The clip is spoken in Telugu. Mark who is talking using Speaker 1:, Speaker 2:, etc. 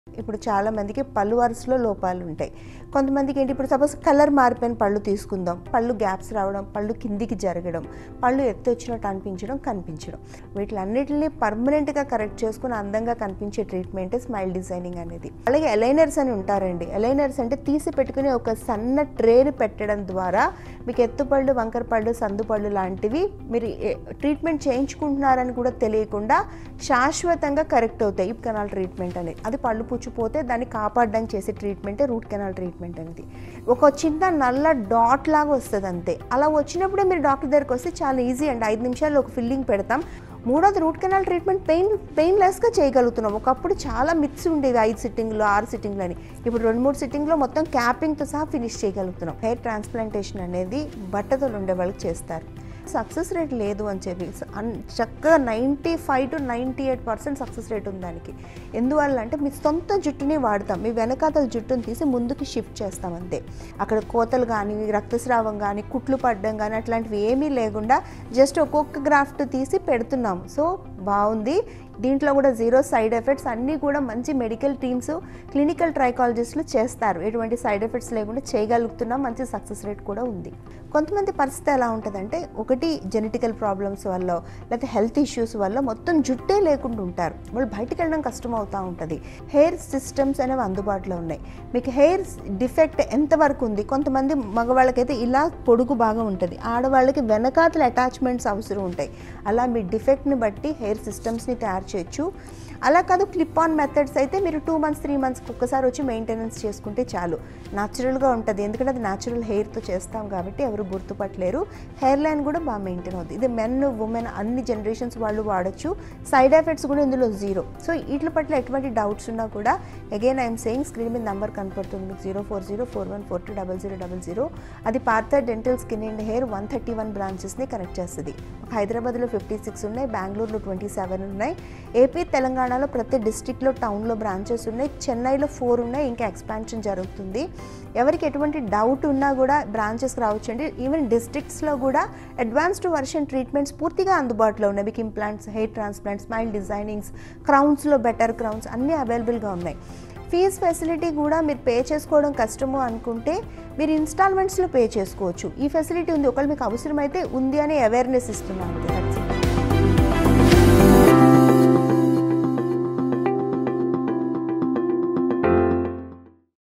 Speaker 1: ఇప్పుడు చాలా మందికి పళ్ళు వరుసలో లోపాలు ఉంటాయి కొంతమందికి ఏంటి ఇప్పుడు సపోజ్ కలర్ మారిపోయిన పళ్ళు తీసుకుందాం పళ్ళు గ్యాప్స్ రావడం పళ్ళు కిందికి జరగడం పళ్ళు ఎత్తు వచ్చినట్టు అనిపించడం కనిపించడం వీటిలన్నిటిని పర్మనెంట్గా కరెక్ట్ చేసుకుని అందంగా కనిపించే ట్రీట్మెంట్ స్మైల్ డిజైనింగ్ అనేది అలాగే ఎలైనర్స్ అని ఉంటారండి ఎలైనర్స్ అంటే తీసి పెట్టుకుని ఒక సన్న ట్రేని పెట్టడం ద్వారా మీకు ఎత్తుపళ్ళు వంకర పళ్ళు సందు పళ్ళు లాంటివి మీరు ఏ- ట్రీట్మెంట్ చేయించుకుంటున్నారని కూడా తెలియకుండా శాశ్వతంగా కరెక్ట్ అవుతాయి ఈ కెనాల్ ట్రీట్మెంట్ అనేది అది పళ్ళు పుచ్చిపోతే దాన్ని కాపాడడానికి చేసే ట్రీట్మెంటే రూట్ కెనాల్ ట్రీట్మెంట్ అనేది ఒక చిన్న నల్ల డాట్ లాగా వస్తుంది అంతే అలా వచ్చినప్పుడే మీరు డాక్టర్ దగ్గరికి వస్తే చాలా ఈజీ అండి ఐదు నిమిషాల్లో ఒక ఫిల్లింగ్ పెడతాం మూడోది రూట్ కెనాల్ ట్రీట్మెంట్ పెయిన్ పెయిన్లెస్గా చేయగలుగుతున్నాం ఒకప్పుడు చాలా మిత్స్ ఉండేవి ఐదు సిట్టింగ్లు ఆరు సిట్టింగ్లు అని ఇప్పుడు రెండు మూడు సిట్టింగ్లో మొత్తం క్యాపింగ్తో సహా ఫినిష్ చేయగలుగుతున్నాం హెయిర్ ట్రాన్స్ప్లాంటేషన్ అనేది బట్టతలు ఉండే వాళ్ళకి చేస్తారు సక్సెస్ రేట్ లేదు అని చెప్పి అన్- చక్కగా ninety five to ninety eight percent success rate ఉంది దానికి ఎందువల్ల అంటే మీ సొంత జుట్టుని వాడతాం మీ వెనకాతల జుట్టుని తీసి ముందుకి షిఫ్ట్ చేస్తాం అంతే అక్కడ కోతలు కానీ రక్తస్రావం కానీ కుట్లు పడడం కానీ అట్లాంటివి ఏమీ లేకుండా జస్ట్ ఒక్కొక్క గ్రాఫ్ట్ తీసి పెడుతున్నాం సో బాగుంది దీంట్లో కూడా జీరో సైడ్ ఎఫెక్ట్స్ అన్నీ కూడా మంచి మెడికల్ టీమ్స్ క్లినికల్ ట్రైకాలజిస్టులు చేస్తారు ఎటువంటి సైడ్ ఎఫెక్ట్స్ లేకుండా చేయగలుగుతున్నాం మంచి సక్సెస్ రేట్ కూడా ఉంది కొంతమంది పరిస్థితి ఎలా ఉంటుందంటే ఒకటి జెనెటికల్ ప్రాబ్లమ్స్ వల్ల లేకపోతే హెల్త్ ఇష్యూస్ వల్ల మొత్తం జుట్టే లేకుండా ఉంటారు వాళ్ళు బయటికి వెళ్ళడం కష్టం అవుతూ ఉంటుంది హెయిర్ సిస్టమ్స్ అనేవి అందుబాటులో ఉన్నాయి మీకు హెయిర్ డిఫెక్ట్ ఎంతవరకు ఉంది కొంతమంది మగవాళ్ళకైతే ఇలా పొడుగు బాగా ఉంటుంది ఆడవాళ్ళకి వెనకాతల అటాచ్మెంట్స్ అవసరం ఉంటాయి అలా మీ డిఫెక్ట్ని బట్టి హెయిర్ సిస్టమ్స్ని తయారు చేయొచ్చు అలా కాదు క్లిప్ ఆన్ మెథడ్స్ అయితే మీరు టూ మంత్స్ త్రీ మంత్స్కి ఒక్కసారి వచ్చి మెయింటెనెన్స్ చేసుకుంటే చాలు న్యాచురల్గా ఉంటుంది ఎందుకంటే అది న్యాచురల్ హెయిర్తో చేస్తాం కాబట్టి ఎవరు గుర్తుపట్టలేరు హెయిర్ లైన్ కూడా బాగా మెయింటైన్ అవుతుంది ఇది మెన్ ఉమెన్ అన్ని జనరేషన్స్ వాళ్ళు వాడచ్చు సైడ్ ఎఫెక్ట్స్ కూడా ఇందులో జీరో సో వీటి పట్ల ఎటువంటి డౌట్స్ ఉన్నా కూడా అగైన్ ఐఎమ్ సేయింగ్ స్క్రీన్ మీద నెంబర్ కనపడుతుంది మీకు zero four zero four one four two double zero double zero అది Partha dental skin and hair one thirty one బ్రాంచెస్ని కనెక్ట్ చేస్తుంది హైదరాబాద్లో ఫిఫ్టీ సిక్స్ ఉన్నాయి బెంగళూరులో ట్వంటీ సెవెన్ ఉన్నాయి ఏపీ తెలంగాణలో ప్రతి డిస్టిక్లో టౌన్లో బ్రాంచెస్ ఉన్నాయి చెన్నైలో ఫోర్ ఉన్నాయి ఇంకా ఎక్స్పాన్షన్ జరుగుతుంది ఎవరికి ఎటువంటి డౌట్ ఉన్నా కూడా బ్రాంచెస్కి రావచ్చండి ఈవెన్ డిస్ట్రిక్ట్స్లో కూడా అడ్వాన్స్డ్ వర్షన్ ట్రీట్మెంట్స్ పూర్తిగా అందుబాటులో ఉన్నాయి మీకు implants hair transplant smile designings క్రౌన్స్లో బెటర్ క్రౌన్స్ అన్నీ అవైలబుల్గా ఉన్నాయి ఫీజ్ ఫెసిలిటీ కూడా మీరు పే చేసుకోవడం కష్టము అనుకుంటే మీరు ఇన్స్టాల్మెంట్స్లో పే చేసుకోవచ్చు ఈ ఫెసిలిటీ ఉంది ఒకవేళ మీకు అవసరమైతే ఉంది అని అవేర్నెస్ ఇస్తున్నాను